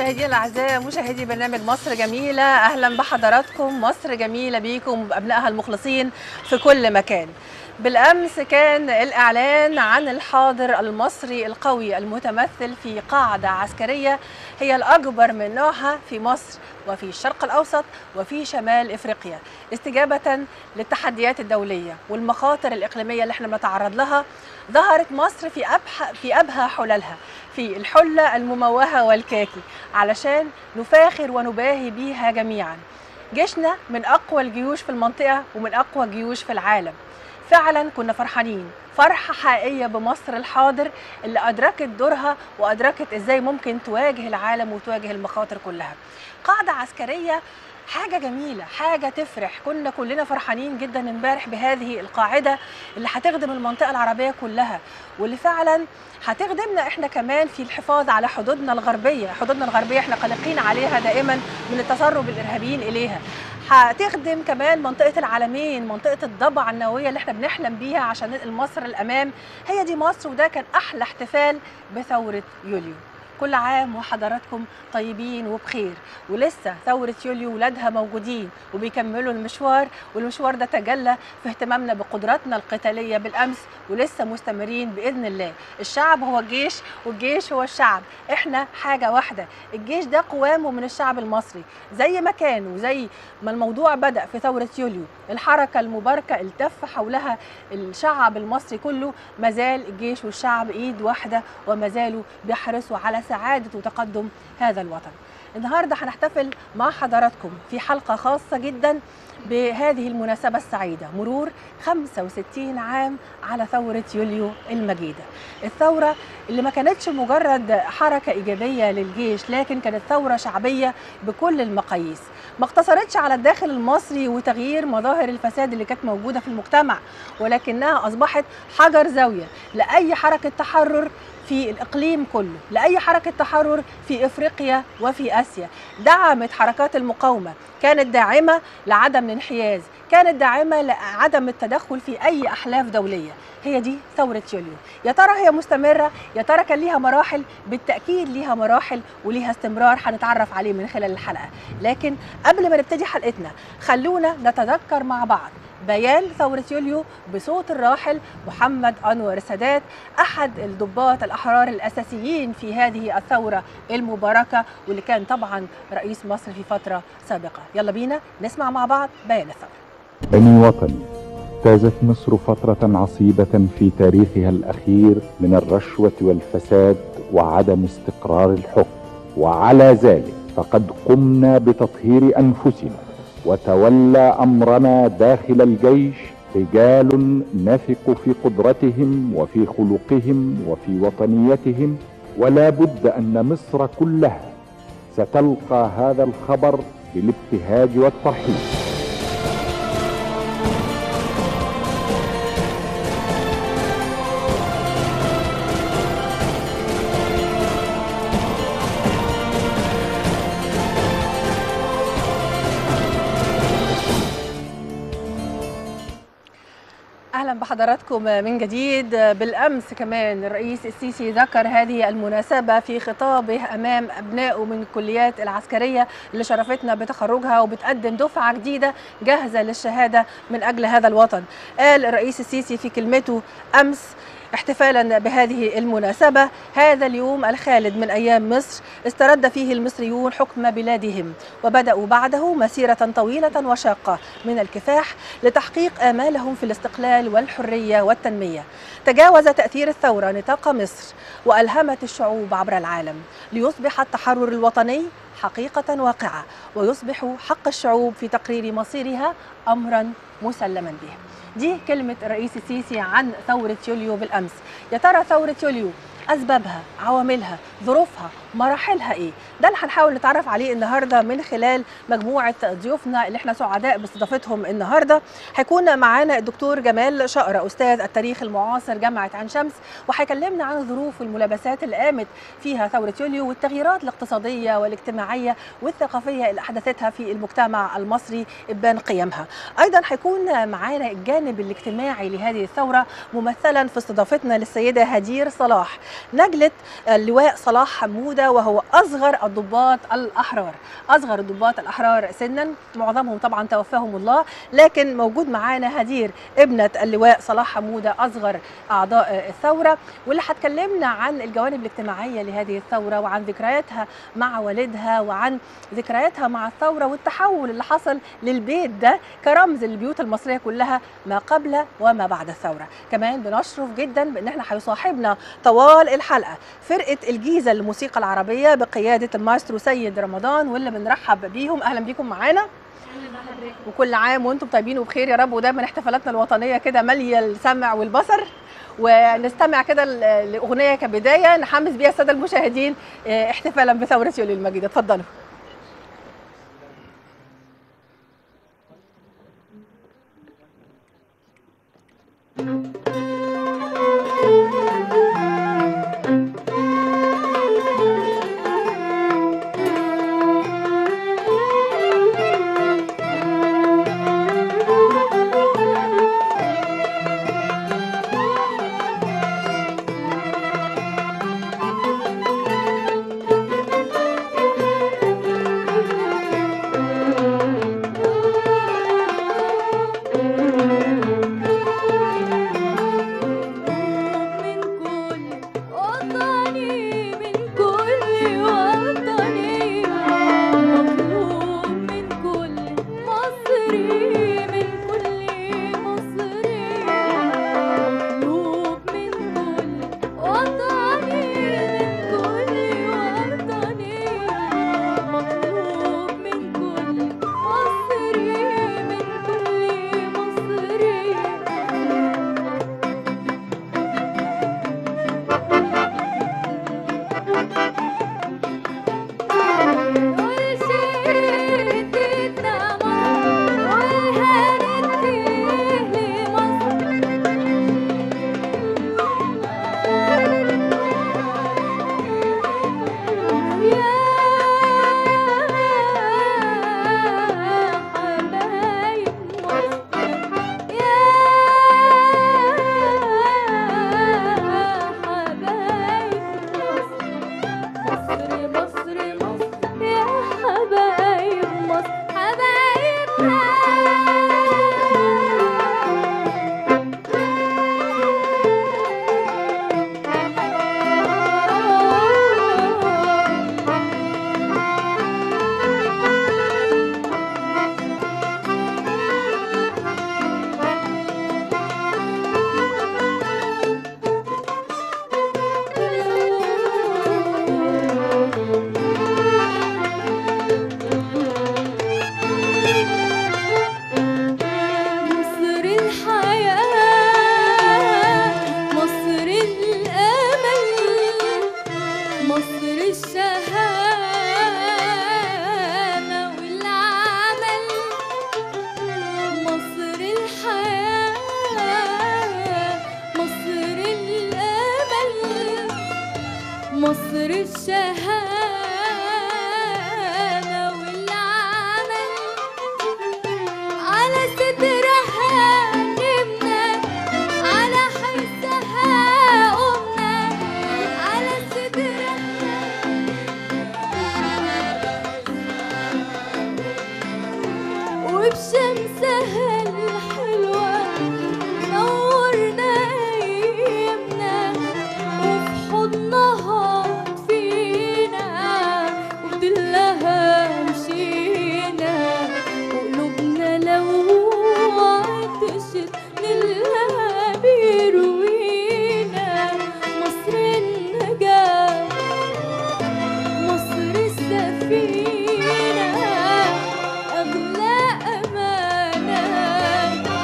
مشاهدينا الاعزاء مشاهدي برنامج مصر جميله اهلا بحضراتكم مصر جميله بيكم وبابنائها المخلصين في كل مكان بالامس كان الاعلان عن الحاضر المصري القوي المتمثل في قاعده عسكريه هي الاكبر من نوعها في مصر وفي الشرق الاوسط وفي شمال افريقيا استجابه للتحديات الدوليه والمخاطر الاقليميه اللي احنا بنتعرض لها ظهرت مصر في أبح في ابهى حللها في الحله المموهه والكاكي علشان نفاخر ونباهي بيها جميعا جيشنا من اقوى الجيوش في المنطقه ومن اقوى الجيوش في العالم فعلا كنا فرحانين فرحة حقيقية بمصر الحاضر اللي أدركت دورها وأدركت إزاي ممكن تواجه العالم وتواجه المخاطر كلها قاعدة عسكرية حاجة جميلة حاجة تفرح كنا كلنا فرحانين جدا امبارح بهذه القاعدة اللي هتخدم المنطقة العربية كلها واللي فعلا هتخدمنا احنا كمان في الحفاظ على حدودنا الغربية حدودنا الغربية احنا قلقين عليها دائما من التسرب الإرهابيين إليها هتخدم كمان منطقة العالمين منطقة الضبعة النووية اللي احنا بنحلم بيها عشان ننقل مصر الأمام هي دي مصر وده كان أحلى احتفال بثورة يوليو كل عام وحضراتكم طيبين وبخير ولسه ثورة يوليو ولادها موجودين وبيكملوا المشوار والمشوار ده تجلى في اهتمامنا بقدراتنا القتالية بالأمس ولسه مستمرين بإذن الله الشعب هو الجيش والجيش هو الشعب احنا حاجة واحدة الجيش ده قوامه من الشعب المصري زي ما كان وزي ما الموضوع بدأ في ثورة يوليو الحركة المباركة التف حولها الشعب المصري كله مازال الجيش والشعب ايد واحدة وما زالوا بيحرصوا على سعادة وتقدم هذا الوطن النهاردة هنحتفل مع حضراتكم في حلقة خاصة جدا بهذه المناسبة السعيدة مرور 65 عام على ثورة يوليو المجيدة الثورة اللي ما كانتش مجرد حركة إيجابية للجيش لكن كانت ثورة شعبية بكل المقاييس ما اقتصرتش على الداخل المصري وتغيير مظاهر الفساد اللي كانت موجودة في المجتمع ولكنها أصبحت حجر زاوية لأي حركة تحرر في الإقليم كله لأي حركة تحرر في إفريقيا وفي آسيا دعمت حركات المقاومة كانت داعمة لعدم الانحياز كانت داعمة لعدم التدخل في أي أحلاف دولية هي دي ثورة يوليو يا ترى هي مستمرة يا ترى كان ليها مراحل بالتأكيد ليها مراحل وليها استمرار هنتعرف عليه من خلال الحلقة لكن قبل ما نبتدي حلقتنا خلونا نتذكر مع بعض بيان ثورة يوليو بصوت الراحل محمد أنور سادات أحد الضباط الأحرار الأساسيين في هذه الثورة المباركة واللي كان طبعا رئيس مصر في فترة سابقة يلا بينا نسمع مع بعض بيان الثورة بني وطني اجتازت مصر فترة عصيبة في تاريخها الأخير من الرشوة والفساد وعدم استقرار الحكم وعلى ذلك فقد قمنا بتطهير أنفسنا وتولى أمرنا داخل الجيش رجال نثق في قدرتهم وفي خلقهم وفي وطنيتهم ولا بد أن مصر كلها ستلقى هذا الخبر بالابتهاج والترحيب اهلا بحضراتكم من جديد بالامس كمان الرئيس السيسي ذكر هذه المناسبه في خطابه امام ابنائه من الكليات العسكريه اللي شرفتنا بتخرجها وبتقدم دفعه جديده جاهزه للشهاده من اجل هذا الوطن قال الرئيس السيسي في كلمته امس احتفالا بهذه المناسبة هذا اليوم الخالد من أيام مصر استرد فيه المصريون حكم بلادهم وبدأوا بعده مسيرة طويلة وشاقة من الكفاح لتحقيق آمالهم في الاستقلال والحرية والتنمية تجاوز تأثير الثورة نطاق مصر وألهمت الشعوب عبر العالم ليصبح التحرر الوطني حقيقة واقعة ويصبح حق الشعوب في تقرير مصيرها أمرا مسلما به دي كلمة الرئيس السيسي عن ثورة يوليو بالأمس يا ترى ثورة يوليو أسبابها عواملها ظروفها مراحلها ايه ده اللي هنحاول نتعرف عليه النهارده من خلال مجموعه ضيوفنا اللي احنا سعداء باستضافتهم النهارده هيكون معانا الدكتور جمال شقره استاذ التاريخ المعاصر جامعه عين شمس وهيكلمنا عن الظروف والملابسات اللي قامت فيها ثوره يوليو والتغييرات الاقتصاديه والاجتماعيه والثقافيه اللي احدثتها في المجتمع المصري ابان قيمها ايضا هيكون معانا الجانب الاجتماعي لهذه الثوره ممثلا في استضافتنا للسيده هدير صلاح نجله اللواء صلاح حموده حموده وهو اصغر الضباط الاحرار اصغر الضباط الاحرار سنا معظمهم طبعا توفاهم الله لكن موجود معانا هدير ابنه اللواء صلاح حموده اصغر اعضاء الثوره واللي هتكلمنا عن الجوانب الاجتماعيه لهذه الثوره وعن ذكرياتها مع والدها وعن ذكرياتها مع الثوره والتحول اللي حصل للبيت ده كرمز للبيوت المصريه كلها ما قبل وما بعد الثوره كمان بنشرف جدا بان احنا هيصاحبنا طوال الحلقه فرقه الجيزه للموسيقى العربيه بقياده المايسترو سيد رمضان واللي بنرحب بيهم اهلا بيكم معانا وكل عام وانتم طيبين وبخير يا رب ودايما احتفالاتنا الوطنيه كده ماليه السمع والبصر ونستمع كده ل- لاغنيه كبدايه نحمس بيها الساده المشاهدين اه، احتفالا بثوره يوليو المجيد اتفضلوا من كل وطني من كل وطني مطلوب من كل مصري من كل مصري مطلوب من كل وطني من كل وطني مطلوب من كل مصري من كل مصري والشتتنا مصر والهانت لمصر يا حبايب مصر يا حبايب مصر مصر مصر مصر يا حبايب مصر حبايبنا مصر الحياة مصر الأمل مصر الشهامة والعمل مصر الحياة مصر الأمل مصر الشهامة والعمل على صدرها نبنى على حسها قمنا على صدرها وبشمسها الحلوة نورنا أيامنا وفي حضنها فينا وبدلها مشينا وقلوبنا لو عطشت نلها بيروينا مصر النجاة مصر السفينة أغلى أمانة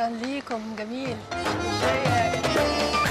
اهلا بيكم جميل ازيك